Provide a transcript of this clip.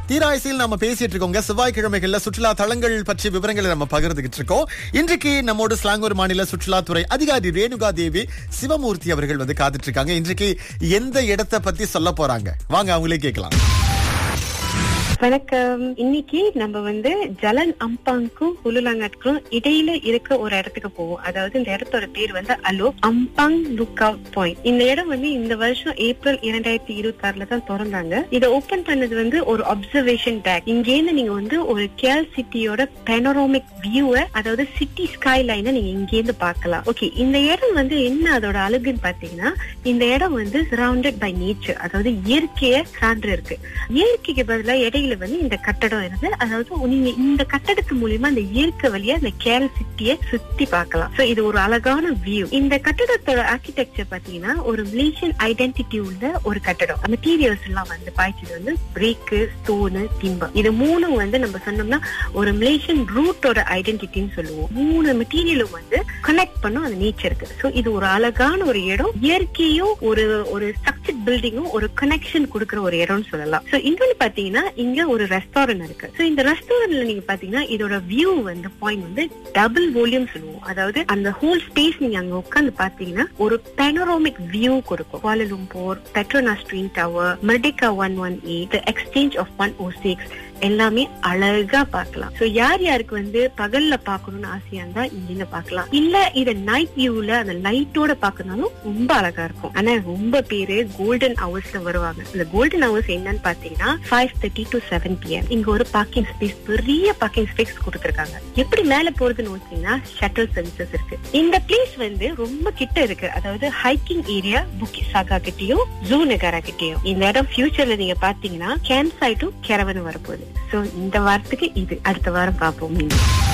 தீராயசியில் நம்ம பேசிட்டு இருக்கோங்க செவ்வாய்க்கிழமைகள்ல சுற்றுலா தலங்கள் பற்றிய விவரங்களை நம்ம பகிர்ந்துகிட்டு இருக்கோம் இன்றைக்கு நம்மோடு ஸ்லாங்கூர் மாநில சுற்றுலாத்துறை அதிகாரி ரேணுகா தேவி சிவமூர்த்தி அவர்கள் வந்து காத்துட்டு இருக்காங்க இன்றைக்கு எந்த இடத்தை பத்தி சொல்ல போறாங்க வாங்க அவங்களே கேட்கலாம் வணக்கம் இன்னைக்கு நம்ம வந்து ஜலன் அம்பாங்க்கும் ஹுலுலாங்கட்க்கும் இடையில இருக்க ஒரு இடத்துக்கு போவோம் அதாவது இந்த இடத்தோட பேர் வந்து அலோ அம்பாங் லுக் அவுட் பாயிண்ட் இந்த இடம் வந்து இந்த வருஷம் ஏப்ரல் இரண்டாயிரத்தி இருபத்தி ஆறுல தான் திறந்தாங்க இதை ஓபன் பண்ணது வந்து ஒரு அப்சர்வேஷன் டேக் இங்கேருந்து நீங்க வந்து ஒரு கேல் சிட்டியோட பெனரோமிக் வியூவை அதாவது சிட்டி ஸ்கை லைனை நீங்க இங்கேருந்து பார்க்கலாம் ஓகே இந்த இடம் வந்து என்ன அதோட அழகுன்னு பாத்தீங்கன்னா இந்த இடம் வந்து சரௌண்டட் பை நேச்சர் அதாவது இயற்கையை சான்று இருக்கு இயற்கைக்கு பதிலா இடையில வந்து இந்த கட்டடம் இருந்து அதாவது நீங்க இந்த கட்டடத்து மூலியமா இந்த இயற்கை வழியா இந்த கேல் சிட்டியை சுத்தி பார்க்கலாம் சோ இது ஒரு அழகான வியூ இந்த கட்டடத்தோட ஆர்கிடெக்சர் பாத்தீங்கன்னா ஒரு மலேசியன் ஐடென்டிட்டி உள்ள ஒரு கட்டடம் மெட்டீரியல்ஸ் எல்லாம் வந்து பாய்ச்சது வந்து பிரேக்கு ஸ்டோனு திம்பம் இது மூணும் வந்து நம்ம சொன்னோம்னா ஒரு மலேசியன் ரூட்டோட ஐடென்டிட்டின்னு சொல்லுவோம் மூணு மெட்டீரியலும் வந்து கனெக்ட் பண்ணும் அந்த நேச்சருக்கு சோ இது ஒரு அழகான ஒரு இடம் இயற்கையும் ஒரு ஒரு ஸ்ட்ரக்சர் பில்டிங்கும் ஒரு கனெக்ஷன் கொடுக்குற ஒரு இடம்னு சொல்லலாம் சோ இன்னொன்னு பாத்தீங்கன்னா இங்க ஒரு ரெஸ்டாரண்ட் இருக்கு சோ இந்த ரெஸ்டாரண்ட்ல நீங்க பாத்தீங்கன்னா இதோட வியூ வந்து பாயிண்ட் வந்து டபுள் வால்யூம் சொல்லுவோம் அதாவது அந்த ஹோல் ஸ்பேஸ் நீங்க அங்க உட்காந்து பாத்தீங்கன்னா ஒரு பெனரோமிக் வியூ கொடுக்கும் Kuala Lumpur Petronas twin tower Merdeka one one eight exchange of one O six எல்லாமே அழகா பார்க்கலாம் சோ யார் யாருக்கு வந்து பகல்ல பாக்கணும்னு ஆசையா இருந்தா இங்க பார்க்கலாம் இல்ல இத நைட் வியூல அந்த லைட்டோட பாக்கணும்னாலும் ரொம்ப அழகா இருக்கும் ஆனா ரொம்ப பேரு கோல்டன் ஹவர்ஸ்ல வருவாங்க இந்த கோல்டன் ஹவர்ஸ் என்னன்னு பாத்தீங்கன்னா five thirty to seven P M இங்க ஒரு பார்க்கிங் ஸ்பேஸ் பெரிய பார்க்கிங் ஸ்பேஸ் கொடுத்திருக்காங்க எப்படி மேல போறதுன்னு வச்சீங்கன்னா ஷட்டில் சர்வீசஸ் இருக்கு இந்த பிளேஸ் வந்து ரொம்ப கிட்ட இருக்கு அதாவது ஹைக்கிங் ஏரியா புக்கி சாகா கிட்டயும் ஜூ நகரா கிட்டயும் இந்த இடம் ஃபியூச்சர்ல நீங்க பாத்தீங்கன்னா கேம்ப் சைட்டும் கிரவன் வரப்போகுது சோ இந்த வாரத்துக்கு இது அடுத்த வாரம் பார்ப்போம் மீண்டும்